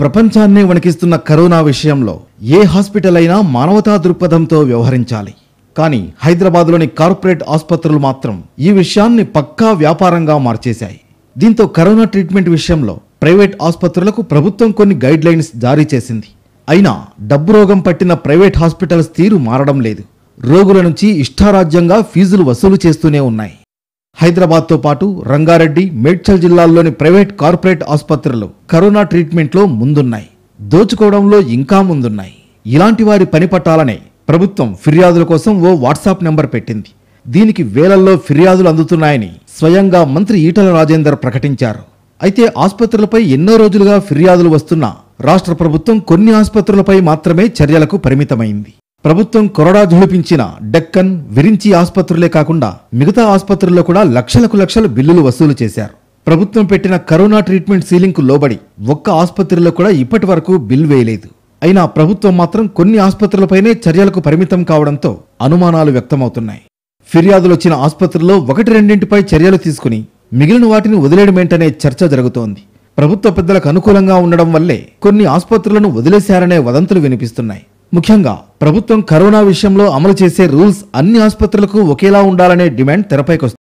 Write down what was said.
ప్రపంచాన్నే వణికిస్తున్న కరోనా విషయంలో ఏ హాస్పిటల్ అయినా మానవతా దృక్పథంతో వ్యవహరించాలి కానీ హైదరాబాద్లోని కార్పొరేట్ ఆసుపత్రులు మాత్రం ఈ విషయాన్ని పక్కా వ్యాపారంగా మార్చేశాయి దీంతో కరోనా ట్రీట్మెంట్ విషయంలో ప్రైవేట్ ఆసుపత్రులకు ప్రభుత్వం కొన్ని గైడ్ లైన్స్ జారీ చేసింది అయినా డబ్బు రోగం పట్టిన ప్రైవేట్ హాస్పిటల్స్ తీరు మారడం లేదు రోగుల నుంచి ఇష్టారాజ్యంగా ఫీజులు వసూలు చేస్తూనే ఉన్నాయి హైదరాబాద్తో పాటు రంగారెడ్డి మేడ్చల్ జిల్లాల్లోని ప్రైవేట్ కార్పొరేట్ ఆసుపత్రులు కరోనా ట్రీట్మెంట్లో ముందున్నాయి దోచుకోవడంలో ఇంకా ముందున్నాయి ఇలాంటి వారి పని పట్టాలనే ప్రభుత్వం ఫిర్యాదుల కోసం ఓ వాట్సాప్ నెంబర్ పెట్టింది దీనికి వేలల్లో ఫిర్యాదులు అందుతున్నాయని స్వయంగా మంత్రి ఈటల రాజేందర్ ప్రకటించారు అయితే ఆసుపత్రులపై ఎన్నో రోజులుగా ఫిర్యాదులు వస్తున్నా రాష్ట్ర ప్రభుత్వం కొన్ని ఆసుపత్రులపై మాత్రమే చర్యలకు పరిమితమైంది ప్రభుత్వం కొరడా ఝుళిపించిన డెక్కన్ విరించి ఆసుపత్రులే కాకుండా మిగతా ఆసుపత్రుల్లో కూడా లక్షలకు లక్షల బిల్లులు వసూలు చేశారు ప్రభుత్వం పెట్టిన కరోనా ట్రీట్మెంట్ సీలింగ్కు లోబడి ఒక్క ఆసుపత్రిలో కూడా ఇప్పటి వరకు బిల్ వేయలేదు అయినా ప్రభుత్వం మాత్రం కొన్ని ఆసుపత్రులపైనే చర్యలకు పరిమితం కావడంతో అనుమానాలు వ్యక్తమవుతున్నాయి ఫిర్యాదులు వచ్చిన ఆసుపత్రుల్లో ఒకటి రెండింటిపై చర్యలు తీసుకుని మిగిలిన వాటిని వదిలేయడమేంటనే చర్చ జరుగుతోంది ప్రభుత్వ పెద్దలకు అనుకూలంగా ఉండడం వల్లే కొన్ని ఆసుపత్రులను వదిలేశారనే వదంతులు వినిపిస్తున్నాయి ముఖ్యంగా ప్రభుత్వం కరోనా విషయంలో అమలు చేసే రూల్స్ అన్ని ఆసుపత్రులకు ఒకేలా ఉండాలనే డిమాండ్ తెరపైకొస్తుంది